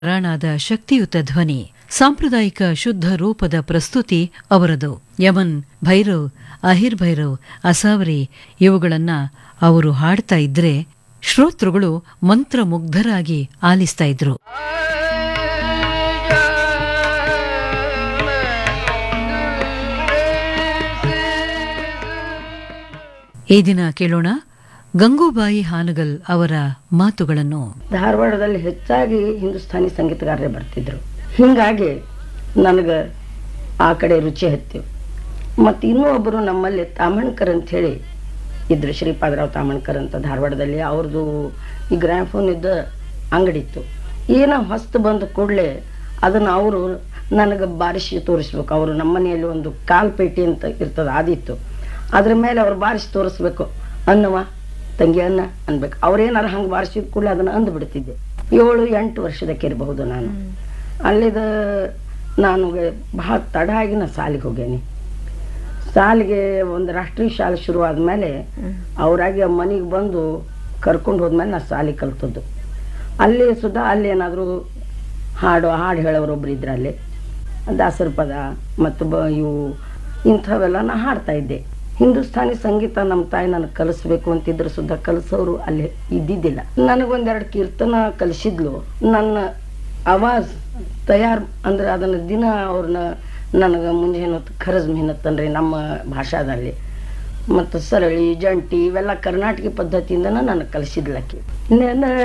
ರಾಣಾದ ಶಕ್ತಿಯುತ ಧ್ವನಿ ಸಾಂಪ್ರದಾಯಿಕ ಶುದ್ಧ ರೂಪದ ಪ್ರಸ್ತುತಿ ಅವರದು ಯಮನ್ ಭೈರವ್ ಅಹಿರ್ ಭೈರವ್ ಅಸಾವರಿ ಇವುಗಳನ್ನ ಅವರು ಹಾಡ್ತಾ ಇದ್ರೆ ಶ್ರೋತೃಗಳು ಮಂತ್ರಮುಗ್ಧರಾಗಿ ಆಲಿಸ್ತಾ ಇದ್ರು ಈ ದಿನ ಕೇಳೋಣ ಗಂಗೂಬಾಯಿ ಹಾನಗಲ್ ಅವರ ಮಾತುಗಳನ್ನು ಧಾರವಾಡದಲ್ಲಿ ಹೆಚ್ಚಾಗಿ ಹಿಂದೂಸ್ಥಾನಿ ಸಂಗೀತಗಾರರೇ ಬರ್ತಿದ್ರು ಹೀಗಾಗಿ ನನಗೆ ಆ ಕಡೆ ರುಚಿ ಹತ್ತಿವು ಮತ್ತು ಇನ್ನೂ ಒಬ್ಬರು ನಮ್ಮಲ್ಲಿ ತಾಮಣ್ಕರ್ ಅಂತ ಹೇಳಿ ಇದ್ರು ಶ್ರೀಪಾದರಾವ್ ತಾಮಣ್ಕರ್ ಅಂತ ಧಾರವಾಡದಲ್ಲಿ ಅವ್ರದ್ದು ಈ ಗ್ರಾಫೋನ್ ಇದ್ದ ಅಂಗಡಿ ಇತ್ತು ಏನೋ ಹೊಸ್ತು ಬಂದ ಕೂಡಲೇ ಅದನ್ನು ಅವರು ನನಗೆ ಬಾರಿಸಿ ತೋರಿಸ್ಬೇಕು ಅವರು ನಮ್ಮನೆಯಲ್ಲಿ ಒಂದು ಕಾಲ್ಪೇಟಿ ಅಂತ ಇರ್ತದೆ ಅದಿತ್ತು ಅದ್ರ ಮೇಲೆ ಅವ್ರು ಬಾರಿಸಿ ತೋರಿಸ್ಬೇಕು ಅನ್ನವ ತಂಗಿ ಅನ್ನ ಅನ್ಬೇಕು ಅವ್ರೇನಾರು ಹಂಗೆ ಬಾರಿಸಿದ ಕೂಡಲೇ ಅದನ್ನು ಅಂದು ಬಿಡ್ತಿದ್ದೆ ಏಳು ಎಂಟು ವರ್ಷದಕ್ಕೆ ಇರಬಹುದು ನಾನು ಅಲ್ಲಿದ ನಾನು ಬಹಳ ತಡ ಆಗಿ ನಾನು ಸಾಲಿಗೆ ಹೋಗೇನಿ ಸಾಲಿಗೆ ಒಂದು ರಾಷ್ಟ್ರೀಯ ಶಾಲೆ ಶುರು ಆದಮೇಲೆ ಅವರಾಗಿ ಮನೆಗೆ ಬಂದು ಕರ್ಕೊಂಡು ಹೋದ್ಮೇಲೆ ನಾನು ಸಾಲಿ ಕಲ್ತದ್ದು ಅಲ್ಲಿ ಸುಧಾ ಅಲ್ಲಿ ಏನಾದರೂ ಹಾಡು ಹಾಡು ಹೇಳೋರೊಬ್ರು ಇದ್ರು ಅಲ್ಲಿ ದಾಸರ ಪದ ಮತ್ತು ಬ ಇವು ಇಂಥವೆಲ್ಲ ನಾ ಹಾಡ್ತಾ ಇದ್ದೆ ಹಿಂದೂಸ್ಥಾನಿ ಸಂಗೀತ ನಮ್ಮ ತಾಯಿ ನನಗೆ ಕಲಿಸ್ಬೇಕು ಅಂತಿದ್ರು ಸುದ್ದ ಕಲಿಸೋರು ಅಲ್ಲಿ ಇದ್ದಿದ್ದಿಲ್ಲ ನನಗೊಂದೆರಡು ಕೀರ್ತನ ಕಲಿಸಿದ್ಲು ನನ್ನ ಆವಾಜ್ ತಯಾರು ಅಂದ್ರೆ ಅದನ್ನು ದಿನ ಅವ್ರನ್ನ ನನಗೆ ಮುಂಜಾನೆ ಹೊತ್ತು ಖರಜ್ ಮೆಹನತ್ ಅಂದ್ರೆ ನಮ್ಮ ಭಾಷಾದಲ್ಲಿ ಮತ್ತು ಸರಳಿ ಜಂಟಿ ಇವೆಲ್ಲ ಕರ್ನಾಟಕ ಪದ್ಧತಿಯಿಂದನೇ ನನಗೆ ಕಲಿಸಿದ್ಲಕ್ಕಿ ನೆನ